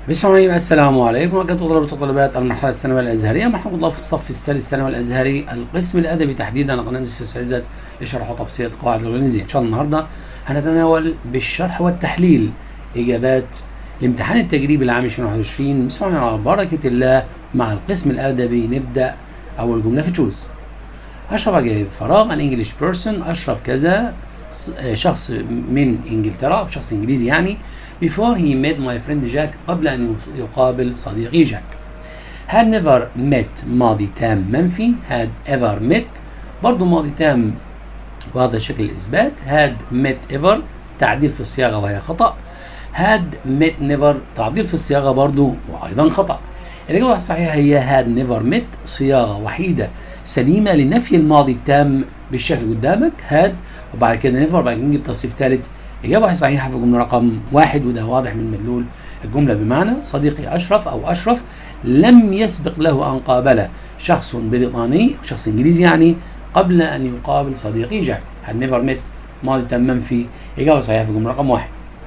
بسم الله الرحمن السلام عليكم ورحمة الله طلبة وطلبات المرحلة الثانوية الأزهرية مرحبا الله في الصف الثالث الثانوي الأزهري القسم الأدبي تحديدا قناة مستر عزت لشرح وتبسيط قواعد اللغة الإنجليزية إن شاء الله النهاردة هنتناول بالشرح والتحليل إجابات الامتحان التجريبي العام 2021 بسم الله على بركة الله مع القسم الأدبي نبدأ أول جملة في تشوز أشرف جايب فراغ an English person أشرف كذا شخص من إنجلترا أو شخص إنجليزي يعني before he met my friend Jack قبل أن يقابل صديقي جاك had never met ماضي تام منفي had ever met برضو ماضي تام وهذا شكل الإثبات had met ever تعديل في الصياغة وهي خطأ had met never تعديل في الصياغة برضو وأيضا خطأ الإجابة الصحيحة هي had never met صياغة وحيدة سليمة لنفي الماضي التام بالشكل قدامك had وبعد كده never بعد كده نجيب تصريف ثالث إجابة صحيحة في الجملة رقم واحد وده واضح من مدلول الجملة بمعنى صديقي أشرف أو أشرف لم يسبق له أن قابل شخص بريطاني أو شخص إنجليزي يعني قبل أن يقابل صديقي جاك had never met ماضي تام منفي إجابة صحيحة في الجملة رقم واحد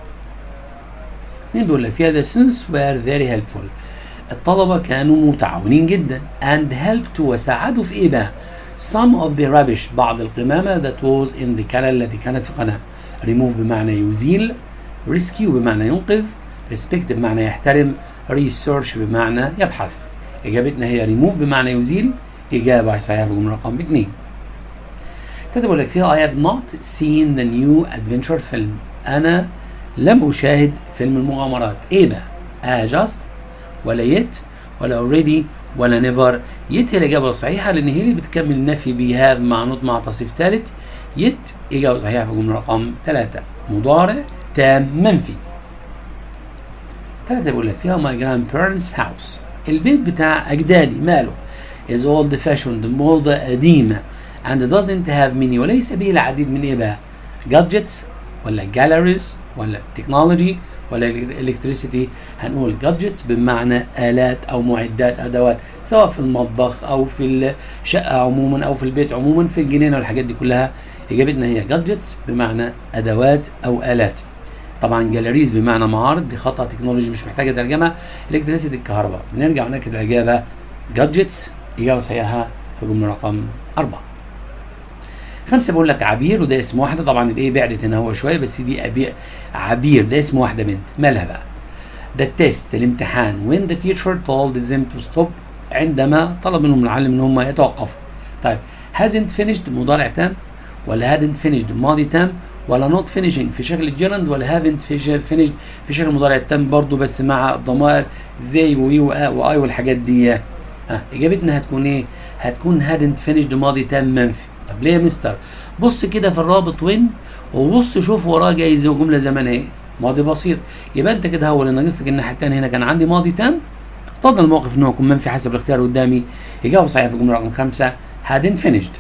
اثنين بيقول لك فيها the students were very helpful الطلبة كانوا متعاونين جدا and helped وساعدوا في إيه بقى some of the rubbish بعض القمامة that was in the canal التي كانت في قناة remove بمعنى يزيل rescue بمعنى ينقذ respect بمعنى يحترم research بمعنى يبحث إجابتنا هي remove بمعنى يزيل إجابة صحيحة في الجملة رقم اثنين كتب لك فيها I have not seen the new adventure film أنا لم أشاهد فيلم المغامرات إيه بقى؟ آه just ولا يت ولا already ولا never يت هي الإجابة الصحيحة لأن هي اللي بتكمل نفي بهاف مع نوت مع تصريف ثالث يت إجابة صحيحة في الجملة رقم ثلاثة مضارع تام منفي ثلاثة بيقول لك فيها my grandparents house البيت بتاع أجدادي ماله is old fashioned موضة قديمة and doesn't have many وليس به العديد من إيه بقى gadgets ولا galleries ولا technology ولا electricity هنقول gadgets بمعنى آلات أو معدات أدوات سواء في المطبخ أو في الشقة عموما أو في البيت عموما في الجنينة والحاجات دي كلها إجابتنا هي gadgets بمعنى أدوات أو آلات طبعا جاليريز بمعنى معارض دي خطأ تكنولوجي مش محتاجة ترجمة electricity الكهرباء بنرجع ونأكد الإجابة gadgets إجابة صحيحة في جملة رقم أربعة خمسة بقول لك عبير وده اسم واحدة طبعا الايه بعدت هنا هو شوية بس دي أبي عبير ده اسم واحدة بنت مالها بقى ده التيست الامتحان when the teacher told them to stop عندما طلب منهم المعلم ان هم يتوقفوا طيب hasn't finished مضارع تام ولا hadn't finished ماضي تام ولا not finishing في شكل الجيرند ولا haven't finished في شكل المضارع التام برضو بس مع ضمائر they وي واي والحاجات دي اه اجابتنا هتكون ايه هتكون hadn't finished ماضي تام منفي طب ليه يا مستر بص كده في الرابط وين وبص شوف وراه جاي زي جمله زمانها ايه ماضي بسيط يبقى انت كده هو اللي ناقص الناحيه الثانيه هنا كان عندي ماضي تام اقتضى الموقف ان هو يكون منفي حسب الاختيار قدامي اجابه صحيحه في الجمله رقم خمسه hadn't finished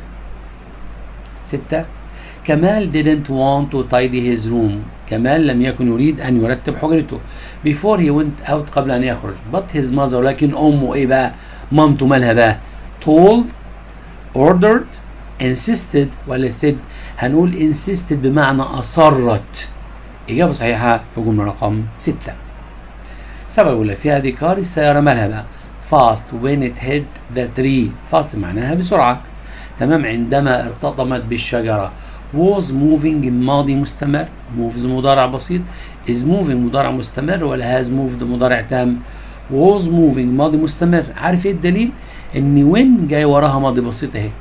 ستة كمال didn't want to tidy his room كمال لم يكن يريد أن يرتب حجرته before he went out قبل أن يخرج but his mother ولكن أمه إيه بقى مامته مالها بقى told ordered insisted ولا said هنقول insisted بمعنى أصرت إجابة صحيحة في جملة رقم ستة سبعة يقول لك في هذه كار السيارة مالها بقى fast when it hit the tree fast معناها بسرعة تمام عندما ارتطمت بالشجرة was moving ماضي مستمر moves مضارع بسيط is moving مضارع مستمر ولا has moved مضارع تام was moving ماضي مستمر عارف ايه الدليل ان when جاي وراها ماضي بسيط اهي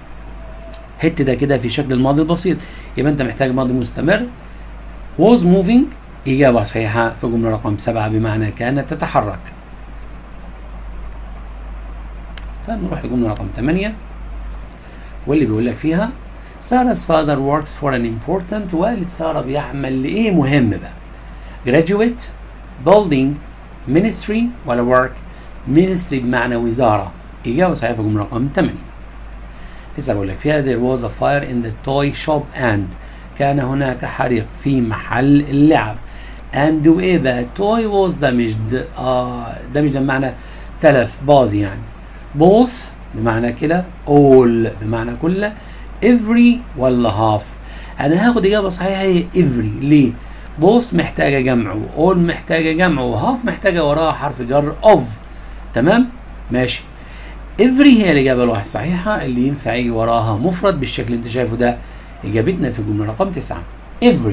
هت ده كده في شكل الماضي البسيط يبقى انت محتاج ماضي مستمر was moving إجابة صحيحة في جملة رقم سبعة بمعنى كانت تتحرك طيب نروح لجملة رقم ثمانية واللي بيقول لك فيها سارah's father works for an important والد سارة بيعمل لإيه مهم بقى graduate building ministry ولا work ministry بمعنى وزارة إجابة صحيحة في جملة رقم 8 تسعة بقول لك فيها there was a fire in the toy shop and كان هناك حريق في محل اللعب and وإيه بقى toy was damaged آه damaged بمعنى تلف باظ يعني both بمعنى كلا all بمعنى كله every ولا half انا هاخد اجابه صحيحه هي every ليه both محتاجة جمع وall محتاجة جمع وهاف محتاجة وراها حرف جر of تمام ماشي every هي الإجابة الواحد صحيحة اللي ينفع يجي وراها مفرد بالشكل اللي أنت شايفه ده إجابتنا في الجملة رقم تسعة every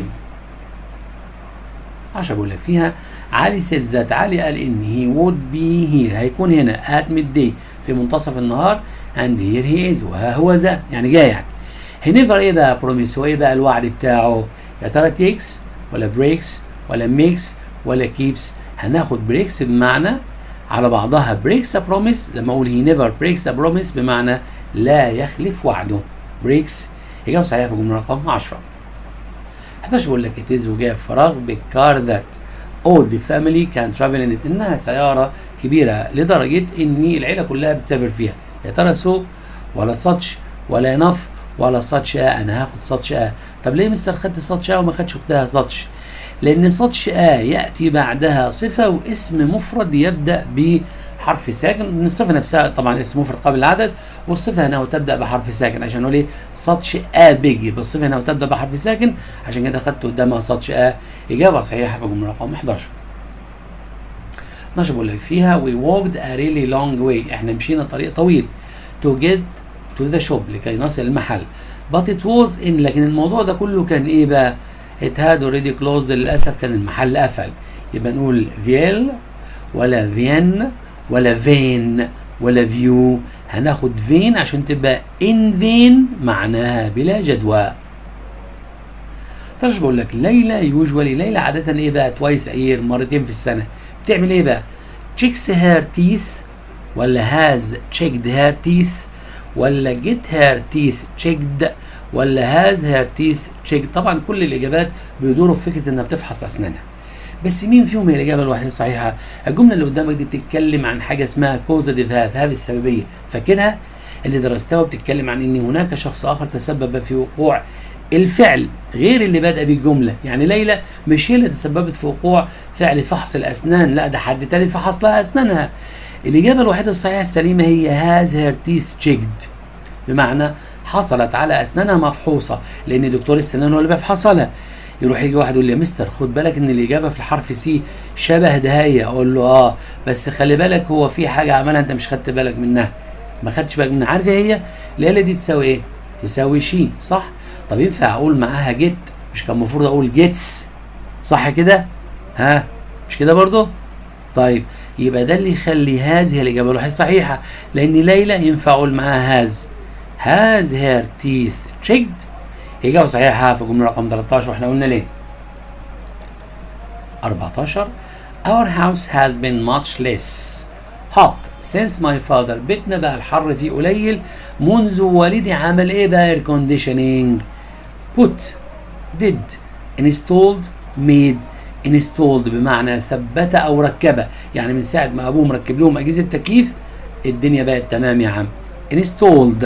عشان بقول لك فيها علي said that علي قال إن he would be here هيكون هنا at midday في منتصف النهار and here he is وها هو ذا يعني جاي يعني he never إيه بقى promise هو إيه بقى الوعد بتاعه يا ترى takes ولا breaks ولا makes ولا keeps هناخد breaks بمعنى على بعضها breaks a promise لما اقول he never breaks a promise بمعنى لا يخلف وعده breaks اجابه صحيحه في الجمله رقم 10 11 بيقول لك it is وجاء فراغ بالكار that all the family can travel in it انها سياره كبيره لدرجه ان العيله كلها بتسافر فيها يا ترى سو ولا such ولا enough ولا such انا هاخد such طب ليه مستر خدت such وما خدش اختها such لأن سطش آ يأتي بعدها صفة واسم مفرد يبدأ بحرف ساكن الصفة نفسها طبعا اسم مفرد قبل العدد والصفة هنا تبدأ بحرف ساكن عشان نقول ايه سطش آ بيجي بالصفة هنا تبدأ بحرف ساكن عشان كده خدت قدامها سطش آ إجابة صحيحة في الجملة رقم 11 12 بقول لك فيها we walked a really long way احنا مشينا طريق طويل to get to the shop لكي نصل المحل but it was in لكن الموضوع ده كله كان ايه بقى it had already closed للأسف كان المحل قفل يبقى نقول فيل ولا فين ولا فين ولا فيو هناخد فين عشان تبقى in فين معناها بلا جدوى طرش بقول لك ليلى يوجوالي ليلى عادة ايه بقى توايس اير مرتين في السنة بتعمل ايه بقى checks her teeth ولا has checked her teeth ولا get her teeth checked ولا هاز هير تيث تشيك طبعا كل الاجابات بيدوروا في فكره انها بتفحص اسنانها بس مين فيهم هي الاجابه الوحيده الصحيحه الجمله اللي قدامك دي بتتكلم عن حاجه اسمها كوزاتيف هاف هاف السببيه فاكرها اللي درستها وبتتكلم عن ان هناك شخص اخر تسبب في وقوع الفعل غير اللي بدأ بيه الجملة يعني ليلى مش هي اللي تسببت في وقوع فعل فحص الأسنان لا ده حد تاني فحص لها أسنانها الإجابة الوحيدة الصحيحة السليمة هي هاز هير تيث تشيكد بمعنى حصلت على اسنانها مفحوصه لان دكتور السنان هو اللي بيفحصها لها يروح يجي واحد يقول لي يا مستر خد بالك ان الاجابه في الحرف سي شبه دهيه اقول له اه بس خلي بالك هو في حاجه عملها انت مش خدت بالك منها ما خدتش بالك منها عارف ايه هي ليلى دي تساوي ايه تساوي شي صح طب ينفع اقول معاها جيت مش كان المفروض اقول جيتس صح كده ها مش كده برضو طيب يبقى ده اللي يخلي هذه هي الاجابه الوحيده الصحيحه لان ليلى ينفع اقول معاها هاز has her teeth checked إجابة صحيحة في الجملة رقم 13 واحنا قلنا ليه 14 Our house has been much less hot since my father بيتنا بقى الحر فيه قليل منذ والدي عمل ايه بقى air conditioning put did installed made installed بمعنى ثبت او ركب يعني من ساعة ما ابوه مركب لهم اجهزة تكييف الدنيا بقت تمام يا عم installed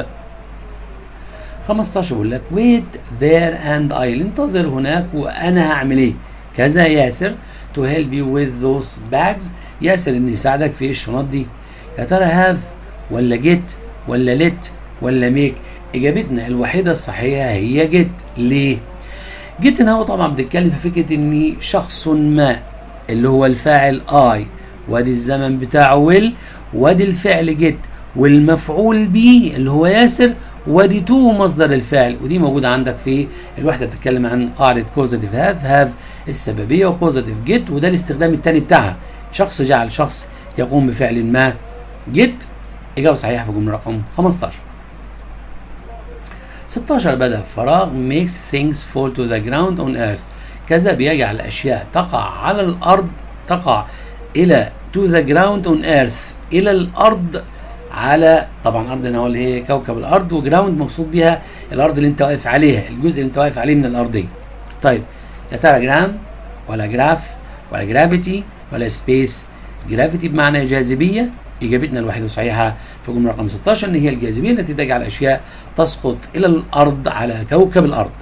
15 بيقول لك wait there and I'll انتظر هناك وانا هعمل ايه كذا ياسر to help you with those bags ياسر ان يساعدك في الشنط دي يا ترى have ولا get ولا let ولا make اجابتنا الوحيده الصحيحه هي get ليه جيت هنا هو طبعا بتتكلم في فكره ان شخص ما اللي هو الفاعل I وادي الزمن بتاعه will وادي الفعل جيت والمفعول به اللي هو ياسر وادي تو مصدر الفعل ودي موجوده عندك في الوحده بتتكلم عن قاعده كوزاتيف هاف هاف السببيه وكوزاتيف جيت وده الاستخدام الثاني بتاعها شخص جعل شخص يقوم بفعل ما جيت اجابه صحيحه في الجمله رقم 15 16 بدا فراغ makes things fall to the ground on earth كذا بيجعل الاشياء تقع على الارض تقع الى to the ground on earth الى الارض على طبعا ارضنا هو اللي هي كوكب الارض وجراوند مقصود بيها الارض اللي انت واقف عليها الجزء اللي انت واقف عليه من الارضيه طيب يا ترى جرام ولا جراف ولا جرافيتي ولا سبيس جرافيتي بمعنى جاذبيه اجابتنا الوحيده الصحيحه في الجمله رقم 16 ان هي الجاذبيه التي تجعل الاشياء تسقط الى الارض على كوكب الارض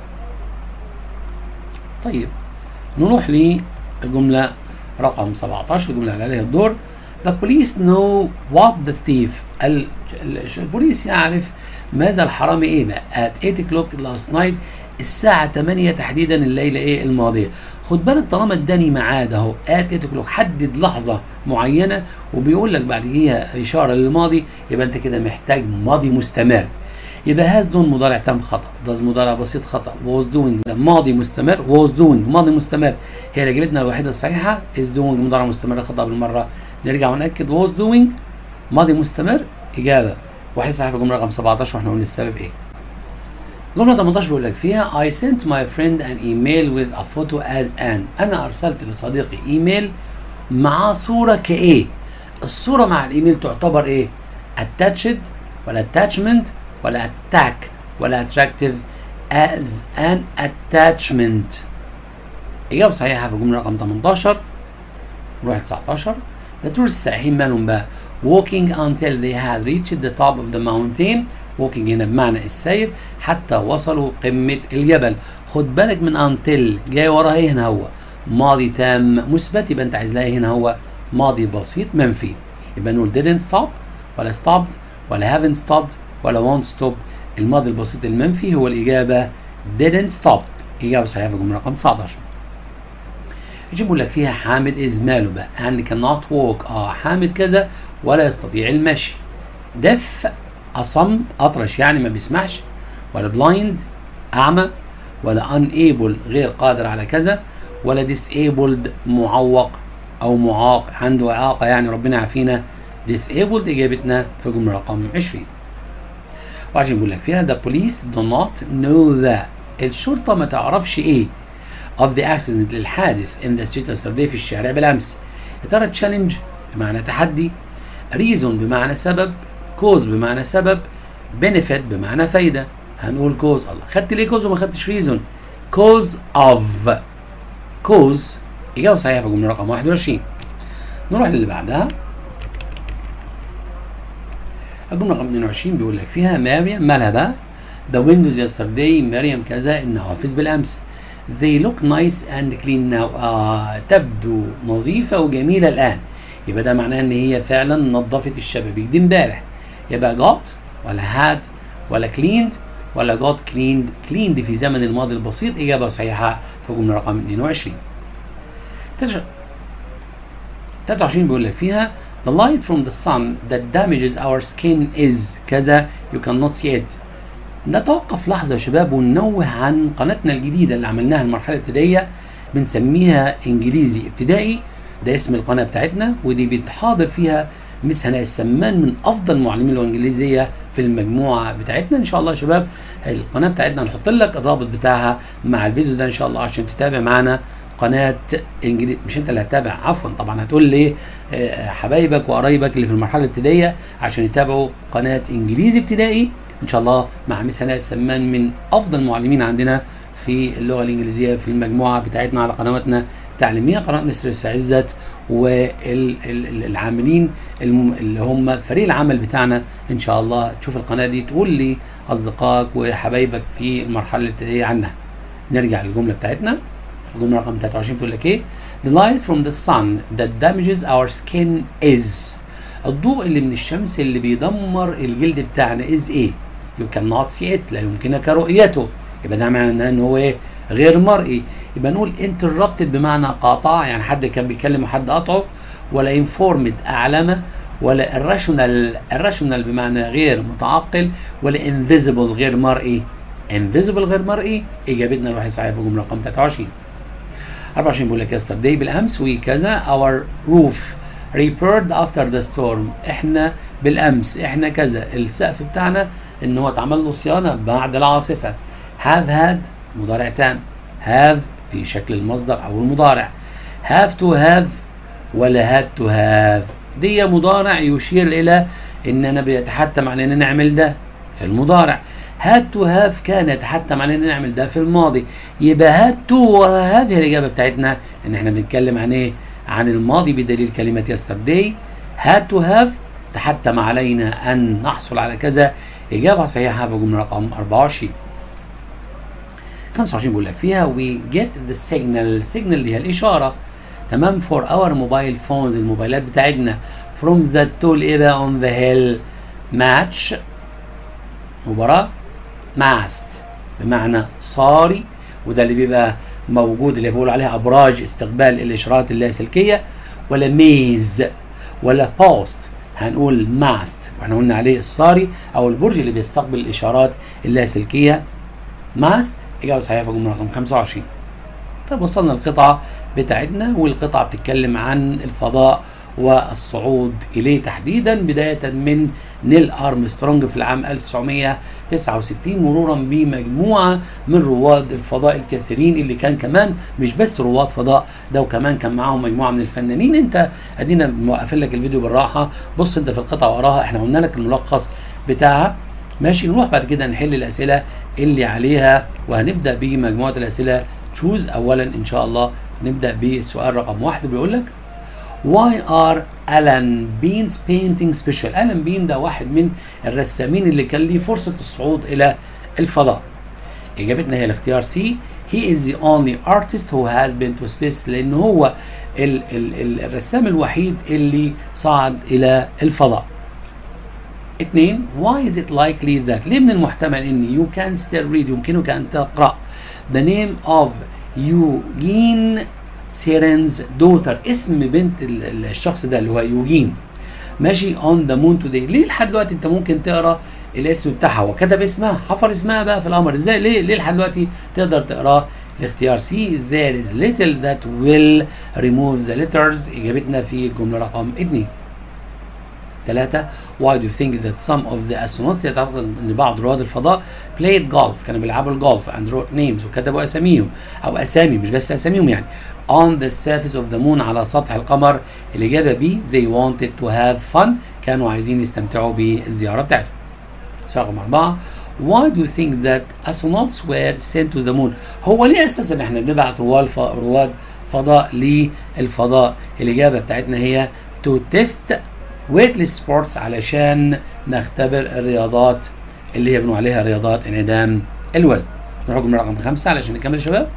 طيب نروح للجمله رقم 17 الجمله اللي عليها الدور The police know what the thief ال- ال- البوليس يعرف ماذا الحرامي ايه بقى at 8 o'clock last night الساعة 8 تحديدا الليلة ايه الماضية خد بالك طالما اداني ميعاد اهو ات اتكلوك حدد لحظه معينه وبيقول لك بعد كده اشاره للماضي يبقى انت كده محتاج ماضي مستمر يبقى هاز دون مضارع تام خطا داز مضارع بسيط خطا was doing ده ماضي مستمر was doing ماضي مستمر هي اللي جابتنا الوحيده الصحيحه is doing مضارع مستمر خطا بالمره نرجع ونأكد was doing ماضي مستمر اجابه واحد صحيح في الجمله رقم 17 واحنا قلنا السبب ايه جمله 18 بيقول لك فيها I sent my friend an email with a photo as an انا ارسلت لصديقي ايميل مع صوره كايه الصوره مع الايميل تعتبر ايه attached ولا attachment ولا attack ولا attractive as an attachment إجابة صحيحة في الجملة رقم 18 نروح 19 The tourists السائحين مالهم بقى walking until they had reached the top of the mountain walking هنا بمعنى السير حتى وصلوا قمة الجبل خد بالك من until جاي وراها ايه هنا هو ماضي تام مثبت يبقى انت عايز لها هنا هو ماضي بسيط منفي يبقى نقول didn't stop ولا stopped ولا haven't stopped ولا won't stop الماضي البسيط المنفي هو الإجابة didn't stop إجابة صحيحة في الجملة رقم 19 يجي بيقول لك فيها حامد إز ماله بقى and cannot walk اه حامد كذا ولا يستطيع المشي deaf أصم أطرش يعني ما بيسمعش ولا blind أعمى ولا unable غير قادر على كذا ولا disabled معوق أو معاق عنده إعاقة يعني ربنا يعافينا disabled إجابتنا في الجملة رقم 20 وعشان بيقول لك فيها the police do not know that الشرطة ما تعرفش ايه of the accident للحادث in the street yesterday في الشارع بالامس يا ترى challenge بمعنى تحدي reason بمعنى سبب cause بمعنى سبب benefit بمعنى فايدة هنقول cause الله خدت ليه cause وما خدتش reason cause of cause إجابة صحيحة في الجملة رقم 21 نروح للي بعدها الجملة رقم 22 بيقول لك فيها مريم مالها بقى The windows yesterday مريم كذا النوافذ بالأمس They look nice and clean now آه تبدو نظيفة وجميلة الآن يبقى ده معناه إن هي فعلا نظفت الشبابيك دي امبارح يبقى got ولا had ولا cleaned ولا got cleaned cleaned في زمن الماضي البسيط إجابة صحيحة في الجملة رقم 22 23 بيقول لك فيها The light from the sun that damages our skin is كذا you cannot see it. نتوقف لحظة يا شباب وننوه عن قناتنا الجديدة اللي عملناها المرحلة الابتدائية بنسميها إنجليزي ابتدائي ده اسم القناة بتاعتنا ودي بتحاضر فيها مس هناء السمان من أفضل معلمين الإنجليزية في المجموعة بتاعتنا إن شاء الله يا شباب القناة بتاعتنا هنحط لك الرابط بتاعها مع الفيديو ده إن شاء الله عشان تتابع معانا قناه انجليزي مش انت اللي هتتابع عفوا طبعا هتقول لي حبايبك وقرايبك اللي في المرحله الابتدائيه عشان يتابعوا قناه انجليزي ابتدائي ان شاء الله مع مس هناء السمان من افضل المعلمين عندنا في اللغه الانجليزيه في المجموعه بتاعتنا على قنواتنا التعليميه قناه مستر عزت والعاملين اللي هم فريق العمل بتاعنا ان شاء الله تشوف القناه دي تقول لي اصدقائك وحبايبك في المرحله الابتدائيه عنها نرجع للجمله بتاعتنا الجمله رقم 23 بتقول لك ايه The light from the sun that damages our skin is الضوء اللي من الشمس اللي بيدمر الجلد بتاعنا is ايه you cannot see it لا يمكنك رؤيته يبقى ده معناه ان هو ايه غير مرئي يبقى نقول interrupted بمعنى قاطع يعني حد كان بيتكلم وحد قطعه ولا informed اعلمه ولا irrational irrational بمعنى غير متعقل ولا invisible غير مرئي invisible غير مرئي اجابتنا الواحد صحيح في الجمله رقم 23 24 بيقول لك yesterday بالامس وكذا our roof repaired after the storm احنا بالامس احنا كذا السقف بتاعنا ان هو اتعمل له صيانه بعد العاصفه have had مضارع تام have في شكل المصدر او المضارع have to have ولا had to have دي مضارع يشير الى اننا بيتحتم علينا نعمل ده في المضارع had to have كان يتحتم علينا نعمل ده في الماضي يبقى had to وهذه الإجابة بتاعتنا إن إحنا بنتكلم عن إيه؟ عن الماضي بدليل كلمة yesterday had to have تحتم علينا أن نحصل على كذا إجابة صحيحة في الجملة رقم 24 25 بيقول لك فيها we get the signal signal اللي هي الإشارة تمام for our mobile phones الموبايلات بتاعتنا from the tool إيه بقى on the hill match مباراة ماست بمعنى صاري وده اللي بيبقى موجود اللي بيقولوا عليها ابراج استقبال الاشارات اللاسلكيه ولا ميز ولا بوست هنقول ماست واحنا قلنا عليه الصاري او البرج اللي بيستقبل الاشارات اللاسلكيه ماست اجابه صحيحه في الجمله رقم 25 طيب وصلنا القطعه بتاعتنا والقطعه بتتكلم عن الفضاء والصعود إليه تحديدا بداية من نيل أرمسترونج في العام 1969 مرورا بمجموعة من رواد الفضاء الكثيرين اللي كان كمان مش بس رواد فضاء ده وكمان كان معاهم مجموعة من الفنانين انت ادينا موقفين لك الفيديو بالراحة بص انت في القطعة وراها احنا قلنا لك الملخص بتاعها ماشي نروح بعد كده نحل الأسئلة اللي عليها وهنبدأ بمجموعة الأسئلة تشوز أولا إن شاء الله نبدأ بالسؤال رقم واحد بيقول لك Why are Alan Bean's painting special؟ ألان بين ده واحد من الرسامين اللي كان ليه فرصة الصعود إلى الفضاء. إجابتنا هي الاختيار سي He is the only artist who has been to space لأن هو ال ال ال الرسام الوحيد اللي صعد إلى الفضاء. اثنين Why is it likely that ليه من المحتمل إن you can still read يمكنك أن تقرأ the name of Eugene سيرنز دوتر اسم بنت الشخص ده اللي هو يوجين ماشي اون ذا مون توداي ليه لحد دلوقتي انت ممكن تقرا الاسم بتاعها هو كتب اسمها حفر اسمها بقى في القمر ازاي ليه ليه لحد دلوقتي تقدر تقراه الاختيار سي there is little that will remove the letters اجابتنا في الجمله رقم 2 ثلاثة why do you think that some of the astronauts يعتقد ان بعض رواد الفضاء played golf كانوا بيلعبوا الجولف and wrote names وكتبوا اساميهم او اسامي مش بس اساميهم يعني on the surface of the moon على سطح القمر الاجابة B they wanted to have fun كانوا عايزين يستمتعوا بالزيارة بتاعتهم سؤال رقم أربعة why do you think that astronauts were sent to the moon هو ليه اساسا احنا بنبعت رواد رواد فضاء للفضاء الاجابة بتاعتنا هي to test ويتلي سبورتس علشان نختبر الرياضات اللي هي بنقول عليها رياضات انعدام الوزن نروح رقم خمسة علشان نكمل يا شباب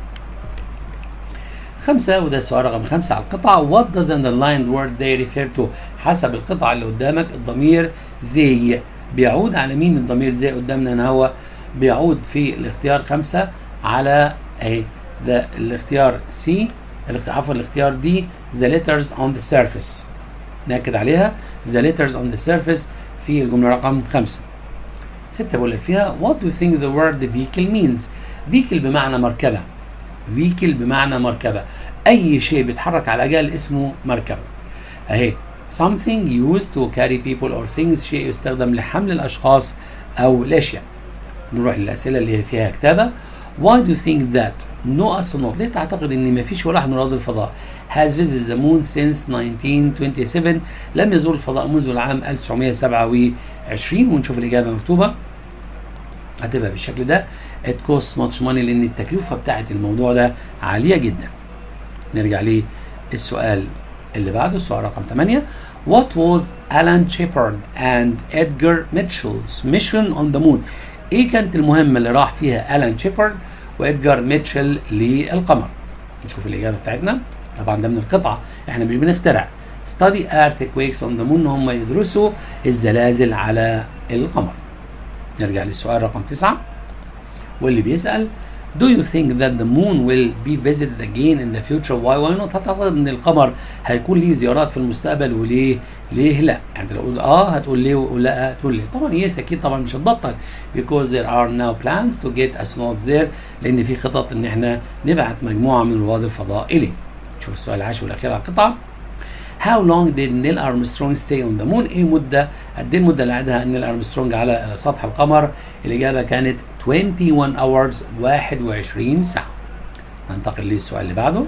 خمسة وده السؤال رقم خمسة على القطعة what does underlined word they refer to حسب القطعة اللي قدامك الضمير they بيعود على مين الضمير زي قدامنا هنا هو بيعود في الاختيار خمسة على اهي ده الاختيار C عفوا الاختيار D the letters on the surface ناكد عليها the letters on the surface في الجملة رقم خمسة ستة بقول لك فيها what do you think the word vehicle means vehicle بمعنى مركبة vehicle بمعنى مركبة أي شيء بيتحرك على عجل اسمه مركبة أهي something used to carry people or things شيء يستخدم لحمل الأشخاص أو الأشياء نروح للأسئلة اللي هي فيها كتابة Why do you think that no astronaut ليه تعتقد ان ما فيش ولا واحد من رواد الفضاء has visited the moon since 1927 لم يزور الفضاء منذ العام 1927 ونشوف الإجابة مكتوبة هتبقى بالشكل ده it costs much money لأن التكلفة بتاعت الموضوع ده عالية جدا نرجع للسؤال اللي بعده السؤال رقم 8 What was Alan Shepard and Edgar Mitchell's mission on the moon ايه كانت المهمة اللي راح فيها ألان شيبرد وإدجار ميتشل للقمر نشوف الإجابة بتاعتنا طبعا ده من القطعة احنا مش بنخترع study earthquakes on the moon هم يدرسوا الزلازل على القمر نرجع للسؤال رقم تسعة واللي بيسأل Do you think that the moon will be visited again in the future? Why why not? هتعتقد ان القمر هيكون ليه زيارات في المستقبل وليه؟ ليه لا؟ يعني لو قلت اه هتقول ليه ولا هتقول ليه؟ طبعا يس اكيد طبعا مش هتبطل because there are now plans to get astronauts there لان في خطط ان احنا نبعت مجموعه من رواد الفضاء اليه. شوف السؤال العاشر والاخير على القطعه. How long did Neil Armstrong stay on the moon؟ ايه مدة قد ايه المدة اللي قعدها نيل ارمسترونج على سطح القمر؟ الإجابة كانت 21 hours 21 ساعة. ننتقل للسؤال اللي بعده.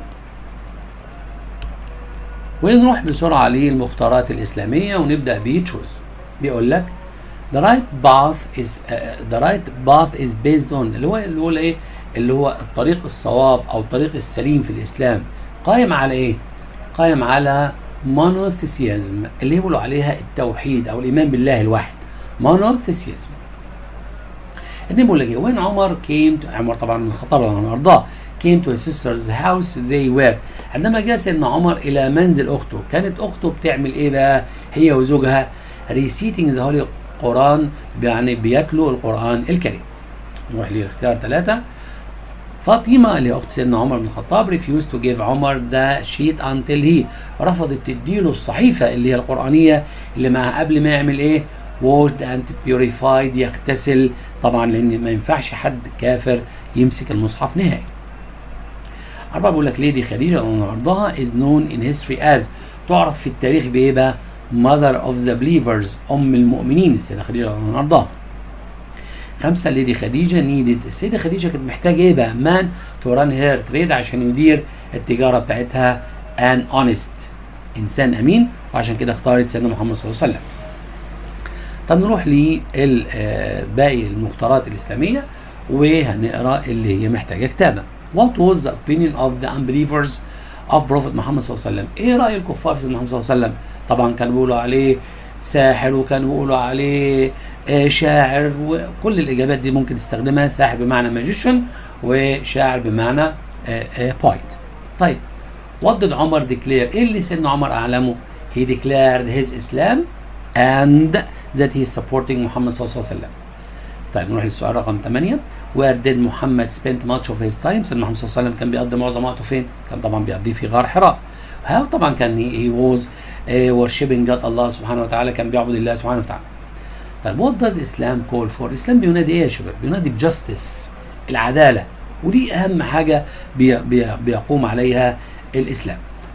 ونروح بسرعة للمختارات الإسلامية ونبدأ بتشوز. بيقول لك the right path is uh, the right path is based on اللي هو اللي هو ايه؟ اللي هو الطريق الصواب أو الطريق السليم في الإسلام قائم على إيه؟ قائم على مونوثيسيزم اللي يقولوا عليها التوحيد او الايمان بالله الواحد مونوثيسيزم النبي بيقول لك ايه وين عمر كيم عمر طبعا من الخطاب رضي ارضاه came to his sister's house they were عندما جاء سيدنا عمر الى منزل اخته كانت اخته بتعمل ايه بقى هي وزوجها reciting the holy قران يعني بيتلوا القران الكريم نروح للاختيار ثلاثة فاطمة اللي هي أخت سيدنا عمر بن الخطاب refused to give عمر the sheet until he رفضت تديله الصحيفة اللي هي القرآنية اللي معها قبل ما يعمل إيه washed and purified يغتسل طبعا لأن ما ينفعش حد كافر يمسك المصحف نهائي أربعة بيقول لك ليدي خديجة النهاردها is known in history as تعرف في التاريخ بإيه بقى mother of the believers أم المؤمنين السيدة خديجة النهاردها خمسة ليدي خديجة نيدد السيدة خديجة كانت محتاجة ايه بقى مان تو ران هير تريد عشان يدير التجارة بتاعتها ان اونست انسان امين وعشان كده اختارت سيدنا محمد صلى الله عليه وسلم طب نروح لباقي المختارات الإسلامية وهنقرا اللي هي محتاجة كتابة What was the opinion of the unbelievers of Prophet محمد صلى الله عليه وسلم ايه رأي الكفار في سيدنا محمد صلى الله عليه وسلم طبعا كانوا بيقولوا عليه ساحر وكانوا بيقولوا عليه آه، شاعر وكل الاجابات دي ممكن تستخدمها ساحر بمعنى ماجيشن وشاعر بمعنى بويت طيب what did عمر declare ايه اللي سيدنا عمر اعلمه he declared his Islam and that he is supporting محمد صلى الله عليه وسلم طيب نروح للسؤال رقم 8 where did محمد spend much of his time سيدنا محمد صلى الله عليه وسلم كان بيقضي معظم وقته فين كان طبعا بيقضيه في غار حراء هل طبعا كان he, he was uh, worshiping God الله سبحانه وتعالى كان بيعبد الله سبحانه وتعالى طيب what does Islam call for الإسلام بينادي ايه يا شباب بينادي بجاستس العدالة ودي أهم حاجة بي بي بيقوم عليها الإسلام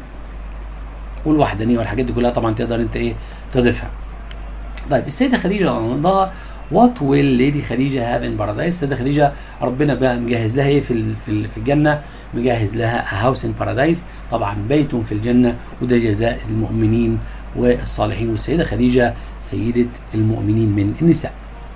والوحدانية والحاجات دي كلها طبعا تقدر انت ايه تضيفها طيب السيدة خديجة رضي الله عنها وات ويل ليدي خديجة هاف ان بارادايس السيدة خديجة ربنا بقى مجهز لها ايه في ال- في ال- في الجنة مجهز لها هاوس ان بارادايس طبعا بيت في الجنة وده جزاء المؤمنين والصالحين والسيدة خديجة سيدة المؤمنين من النساء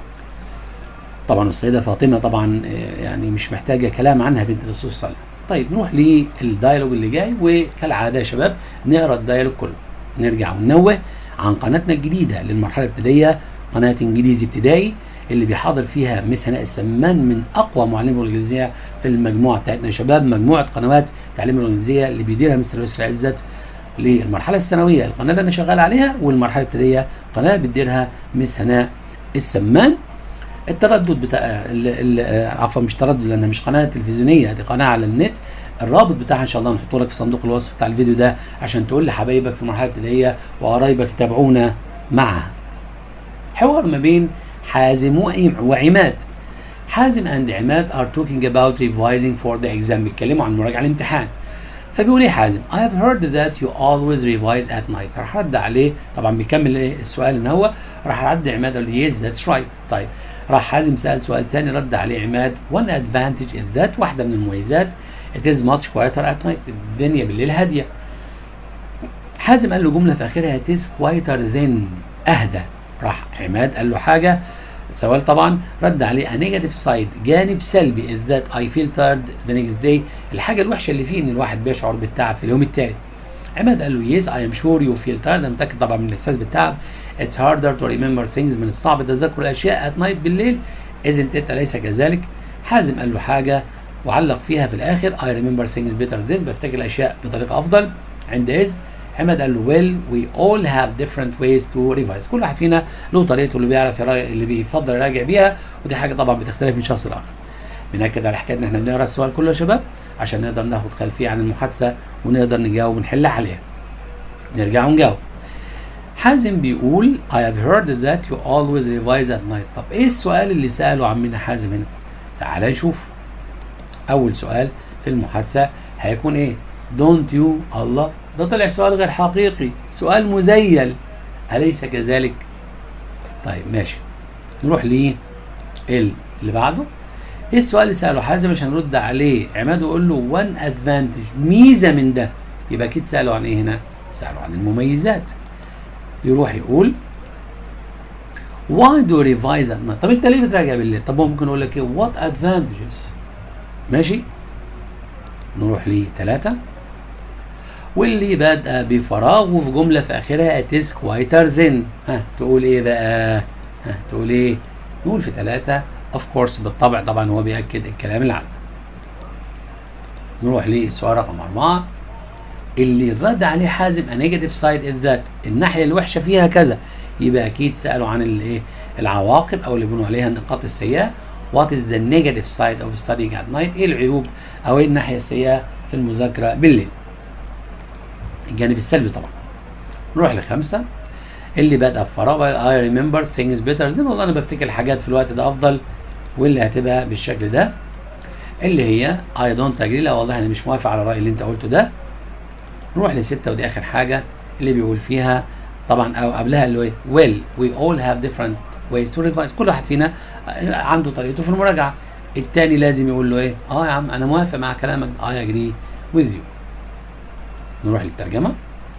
طبعا السيدة فاطمة طبعا آه، يعني مش محتاجة كلام عنها بنت الرسول صلى الله عليه وسلم طيب نروح للدايلوج اللي جاي وكالعادة يا شباب نقرا الدايلوج كله نرجع وننوه عن قناتنا الجديدة للمرحلة الابتدائية قناة انجليزي ابتدائي اللي بيحاضر فيها مس هناء السمان من اقوى معلمي الانجليزيه في المجموعه بتاعتنا يا شباب مجموعه قنوات تعليم الانجليزيه اللي بيديرها مستر يسرا عزت للمرحله الثانويه القناه اللي انا شغال عليها والمرحله الابتدائيه قناه بتديرها مس هناء السمان التردد بتاع ال- ال- عفوا مش تردد لانها مش قناه تلفزيونيه دي قناه على النت الرابط بتاعها ان شاء الله نحطه لك في صندوق الوصف بتاع الفيديو ده عشان تقول لحبايبك في المرحله الابتدائيه وقرايبك يتابعونا معها حوار ما بين حازم وعم- وعماد حازم اند عماد are talking about revising for the exam بيتكلموا عن مراجعه الامتحان فبيقول ايه حازم I have heard that you always revise at night راح رد عليه طبعا بيكمل ايه السؤال ان هو راح رد عماد قال له yes that's right طيب راح حازم سأل سؤال تاني رد عليه عماد one advantage is that واحدة من المميزات it is much quieter at night الدنيا بالليل هادية حازم قال له جملة في آخرها it is quieter than أهدى راح عماد قال له حاجة سؤال طبعا رد عليه a negative side جانب سلبي is that I feel tired the next day الحاجة الوحشة اللي فيه إن الواحد بيشعر بالتعب في اليوم التالي عماد قال له yes I am sure you feel tired أنا متأكد طبعا من الإحساس بالتعب it's harder to remember things من الصعب تذكر الأشياء at night بالليل isn't it أليس كذلك حازم قال له حاجة وعلق فيها في الآخر I remember things better than بفتكر الأشياء بطريقة أفضل عندئذ عماد قال له well we all have different ways to revise كل واحد فينا له طريقته اللي بيعرف يراجع اللي بيفضل يراجع بيها ودي حاجة طبعا بتختلف من شخص لآخر بنأكد على حكاية إن احنا بنقرا السؤال كله يا شباب عشان نقدر ناخد خلفية عن المحادثة ونقدر نجاوب ونحل عليها نرجع ونجاوب حازم بيقول I have heard that you always revise at night طب ايه السؤال اللي سأله عمنا حازم هنا تعال نشوف اول سؤال في المحادثة هيكون ايه don't you الله ده طلع سؤال غير حقيقي سؤال مزيل أليس كذلك طيب ماشي نروح ليه اللي بعده ايه السؤال اللي سأله حازم عشان نرد عليه عماد يقول له one advantage ميزة من ده يبقى اكيد سأله عن ايه هنا سأله عن المميزات يروح يقول why do you revise at night طب انت ليه بتراجع بالليل طب هو ممكن يقول لك ايه what advantages ماشي نروح لثلاثة واللي بادئ بفراغ وفي جملة في آخرها it is quieter than ها تقول إيه بقى؟ ها تقول إيه؟ نقول في ثلاثة of course بالطبع طبعا هو بيأكد الكلام اللي عندنا. نروح للسؤال رقم أربعة اللي رد عليه حازم a negative side is that الناحية الوحشة فيها كذا يبقى أكيد سألوا عن الإيه؟ العواقب أو اللي بيقولوا عليها النقاط السيئة what is the negative side of studying at night ايه العيوب او ايه الناحيه السيئه في المذاكره بالليل الجانب السلبي طبعا نروح لخمسه اللي بدأ في فراغ I remember things better زي ما والله انا بفتكر الحاجات في الوقت ده افضل واللي هتبقى بالشكل ده اللي هي I don't agree لا والله انا مش موافق على الرأي اللي انت قلته ده نروح لستة ودي اخر حاجة اللي بيقول فيها طبعا او قبلها اللي هو ايه well we all have different ways to revise كل واحد فينا عنده طريقته في المراجعة التاني لازم يقول له ايه اه يا عم انا موافق مع كلامك I agree with you نروح للترجمة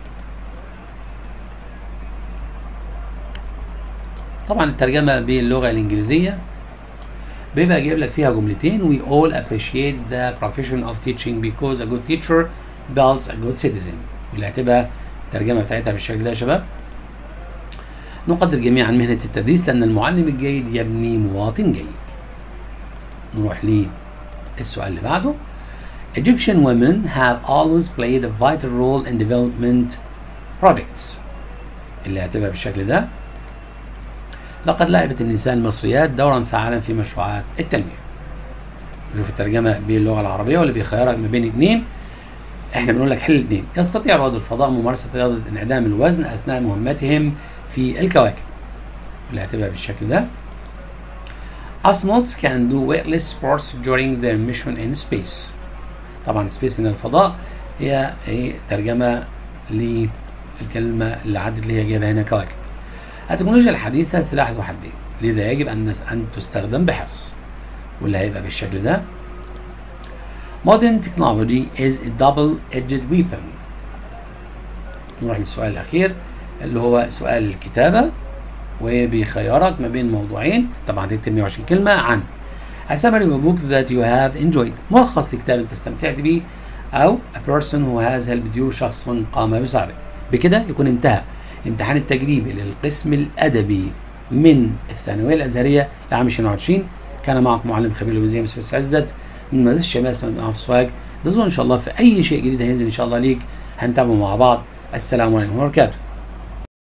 طبعا الترجمة باللغة الإنجليزية بيبقى جايب لك فيها جملتين we all appreciate the profession of teaching because a good teacher builds a good citizen واللي هتبقى الترجمة بتاعتها بالشكل ده يا شباب نقدر جميعا مهنة التدريس لأن المعلم الجيد يبني مواطن جيد نروح للسؤال اللي بعده Egyptian women have always played a vital role in development projects اللي هتبقى بالشكل ده لقد لعبت النساء المصريات دورا فعالا في مشروعات التنمية نشوف الترجمة باللغة العربية واللي بيخيرك ما بين اثنين احنا بنقول لك حل الاثنين يستطيع رواد الفضاء ممارسة رياضة انعدام الوزن أثناء مهمتهم في الكواكب اللي هتبقى بالشكل ده Astronauts can do weightless sports during their mission in space طبعا سبيس من الفضاء هي هي ترجمة للكلمة اللي عدت اللي هي جايبها هنا كواكب التكنولوجيا الحديثة سلاح ذو حدين لذا يجب أن أن تستخدم بحرص واللي هيبقى بالشكل ده Modern technology is a double-edged weapon نروح للسؤال الأخير اللي هو سؤال الكتابة وبيخيرك ما بين موضوعين طبعا تكتب 120 كلمة عن A summary of a book that you have enjoyed ملخص لكتاب انت استمتعت بيه أو a person who has helped you شخص قام بساعدك بكده يكون انتهى الامتحان التجريبي للقسم الأدبي من الثانوية الأزهرية لعام 2020 كان معكم معلم خبير الوزير مسؤول عزت من مدرسة الشمال سنة سواج انتظروا إن شاء الله في أي شيء جديد هينزل إن شاء الله ليك هنتابعه مع بعض السلام عليكم ورحمة الله وبركاته